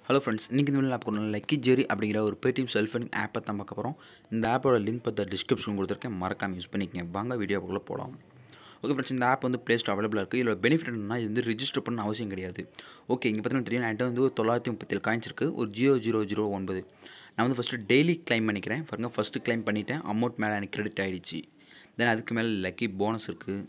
hello friends இன்றைக்கி இந்த app கொடுக்கணும் லக்கி ஜெரி அப்படிங்கிற ஒரு பேடிஎம் செல்ஃப் ஃபண்டிங் ஆப்பை தான் பார்க்க போகிறோம் இந்த ஆப்போட லிங்க் பற்றி டிஸ்கிரிப்ஷன் கொடுத்துருக்கேன் மறக்காமல் யூஸ் பண்ணிக்கங்க வாங்க வீடியோக்குள்ளே போகலாம் ஓகே ஃப்ரெண்ட்ஸ் இந்த ஆப் வந்து ப்ளே ஸ்டோர் அவைலபிளாக இருக்குது இதில் பெனிஃபிட் என்னன்னா இது வந்து ரிஜிஸ்டர் பண்ண அவசியம் கிடையாது ஓகே இங்கே பார்த்தீங்கன்னா தெரியும் என்கிட்ட வந்து ஒரு தொள்ளாயிரத்தி முப்பத்தேழு காயின்ஸ் இருக்குது ஒரு ஜீரோ ஜீரோ ஜீரோ ஒன்பது நான் வந்து ஃபஸ்ட்டு டெய்லி க்ளைம் பண்ணிக்கிறேன் பாருங்கள் ஃபஸ்ட்டு க்ளைம் பண்ணிவிட்டேன் அமௌண்ட் மேலே எனக்கு கிரெடிட் ஆகிடுச்சு தென் அதுக்கு மேலே லக்கி போனஸ் இருக்குது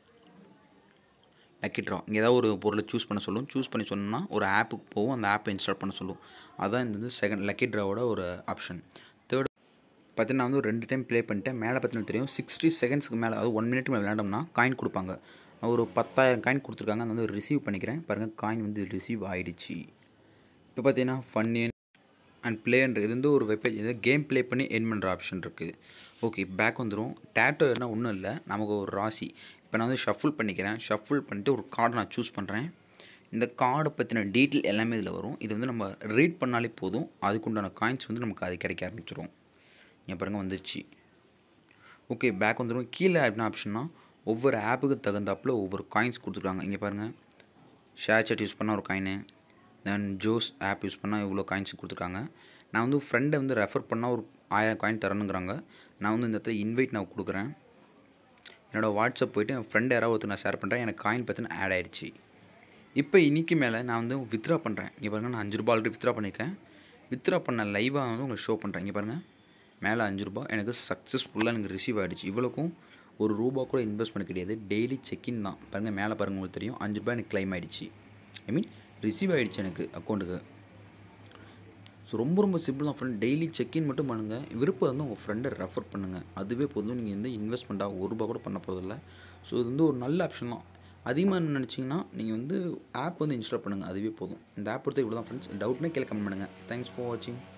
லக்கி ட்ரா இங்கே ஏதாவது ஒரு பொருளை சூஸ் பண்ண சொல்லும் சூஸ் பண்ணி சொன்னோம்னா ஒரு ஆப்புக்கு போகும் அந்த ஆப்பை இன்ஸ்டால் பண்ண சொல்லும் அதான் இந்த வந்து செகண்ட் லக்கி ட்ராவோட ஒரு ஆப்ஷன் தேர்ட் பார்த்தீங்கன்னா வந்து ஒரு ரெண்டு டைம் ப்ளே பண்ணிட்டேன் மேலே பார்த்தீங்கன்னா தெரியும் சிக்ஸ்டி செகண்ட்ஸ்க்கு மேலே அதாவது ஒன் மினிட் மேலே விளையாண்டோம்னா காயின் கொடுப்பாங்க ஒரு பத்தாயிரம் காயின் கொடுத்துருக்காங்க அந்த வந்து ரிசீவ் பண்ணிக்கிறேன் பாருங்கள் காயின் வந்து ரிசீவ் ஆகிடுச்சு இப்போ பார்த்தீங்கன்னா ஃபன்னியன் அண்ட் பிளேன்ற இது வந்து ஒரு வெப்பேஜ் இது கேம் ப்ளே பண்ணி என் பண்ணுற ஆப்ஷன் இருக்குது ஓகே பேக் வந்துடும் டேட்டோ என்ன ஒன்றும் இல்லை நமக்கு ஒரு ராசி இப்போ நான் வந்து ஷஃபுல் பண்ணிக்கிறேன் ஷஃபுல் பண்ணிட்டு ஒரு கார்டை நான் சூஸ் பண்ணுறேன் இந்த கார்டை பற்றின டீட்டெயில் எல்லாமே இதில் வரும் இது வந்து நம்ம ரீட் பண்ணாலே போதும் அதுக்குண்டான காயின்ஸ் வந்து நமக்கு அது கிடைக்க ஆரம்பிச்சிடும் இங்கே பாருங்கள் வந்துருச்சு ஓகே பேக் வந்துடும் கீழே என்ன ஆப்ஷன்னா ஒவ்வொரு ஆப்புக்கு தகுந்தாப்பில் ஒவ்வொரு காயின்ஸ் கொடுத்துருக்காங்க இங்கே பாருங்கள் ஷேர் சாட் யூஸ் பண்ணால் ஒரு காயினு தென் ஜோஸ் ஆப் யூஸ் பண்ணால் இவ்வளோ காயின்ஸ் கொடுத்துருக்காங்க நான் வந்து ஃப்ரெண்டை வந்து ரெஃபர் பண்ணால் ஒரு ஆயிரம் காயின் தரணுங்கிறாங்க நான் வந்து இந்த இடத்துல இன்வைட் நான் கொடுக்குறேன் என்னோடய வாட்ஸ்அப் போய்ட்டு என் ஃப்ரெண்ட் யாராவது ஒருத்தர் நான் ஷேர் பண்ணுறேன் எனக்கு காயின் பார்த்தீங்கன்னா ஆட் ஆயிடுச்சு இப்போ இன்றைக்கி மேலே நான் வந்து வித்ரா பண்ணுறேன் இங்கே பாருங்கள் நான் அஞ்சு ரூபா ஆல்ரெடி வித்ரா பண்ணியிருக்கேன் வித்ரா பண்ண லைவாக வந்து உங்களுக்கு ஷோ பண்ணுறேன் இங்கே பாருங்கள் மேலே அஞ்சு ரூபா எனக்கு சக்ஸஸ்ஃபுல்லாக எனக்கு ரிசீவ் ஆகிடுச்சு இவ்வளோக்கும் ஒரு ரூபா கூட இன்வெஸ்ட் பண்ண கிடையாது டெய்லி செக்இன் தான் பாருங்கள் மேலே பாருங்கள் உங்களுக்கு தெரியும் அஞ்சு ரூபாய் எனக்கு கிளைம் ஆகிடுச்சு ஐ மீன் ரிசீவ் ஆகிடுச்சு எனக்கு அக்கௌண்ட்டுக்கு ஸோ ரொம்ப ரொம்ப சிம்பிள் தான் ஃப்ரெண்ட் டெய்லி செக்இன் மட்டும் பண்ணுங்கள் விருப்பம் வந்து உங்கள் ஃப்ரெண்டை ரெஃபர் பண்ணுங்கள் அதுவே போதும் நீங்கள் வந்து இன்வெஸ்ட்மெண்ட்டாக ஒரு ரூபா கூட பண்ண போகிறதில்ல ஸோ இது வந்து ஒரு நல்ல ஆப்ஷன் தான் அதிகமாக நினச்சிங்கன்னா நீங்கள் வந்து ஆப் வந்து இன்ஸ்டால் பண்ணுங்கள் அதுவே போதும் இந்த ஆப் பொறுத்த இவ்வளோ தான் ஃப்ரெண்ட்ஸ் டவுட்னா கேட்க கமெண்ட் பண்ணுங்கள் தேங்க்ஸ் ஃபார் வாட்சிங்